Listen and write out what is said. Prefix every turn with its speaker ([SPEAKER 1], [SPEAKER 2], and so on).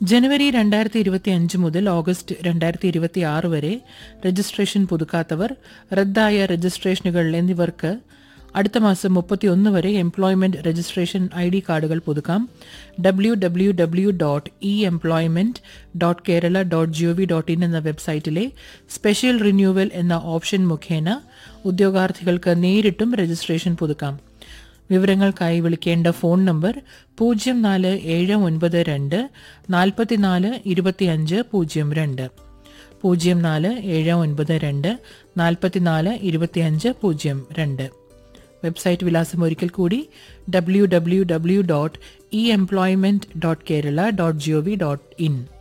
[SPEAKER 1] ജനുവരി രണ്ടായിരത്തി ഇരുപത്തി അഞ്ച് മുതൽ ഓഗസ്റ്റ് രണ്ടായിരത്തി ഇരുപത്തി ആറ് വരെ രജിസ്ട്രേഷൻ പുതുക്കാത്തവർ റദ്ദായ രജിസ്ട്രേഷനുകൾ എന്നിവർക്ക് അടുത്ത മാസം മുപ്പത്തിയൊന്ന് വരെ എംപ്ലോയ്മെന്റ് രജിസ്ട്രേഷൻ ഐ ഡി കാർഡുകൾ പുതുക്കാം W W W dot E employment dot Kerala dot G O V dot in എന്ന വെബ്സൈറ്റിലെ സ്പെഷ്യൽ റിന്യൂവൽ എന്ന ഓപ്ഷൻ മുഖേന ഉദ്യോഗാർത്ഥികൾക്ക് നേരിട്ടും രജിസ്ട്രേഷൻ പുതുക്കാം വിവരങ്ങൾക്കായി വിളിക്കേണ്ട ഫോൺ നമ്പർ പൂജ്യം നാല് ഏഴ് ഒൻപത് രണ്ട് നാൽപ്പത്തിനാല് ഇരുപത്തിയഞ്ച് പൂജ്യം രണ്ട് പൂജ്യം നാല് ഏഴ് ഒൻപത് രണ്ട് നാൽപ്പത്തിനാല് ഇരുപത്തിയഞ്ച് പൂജ്യം രണ്ട് വെബ്സൈറ്റ് വിലാസം ഒരിക്കൽ കൂടി W W W dot E employment dot Kerala dot G O V dot in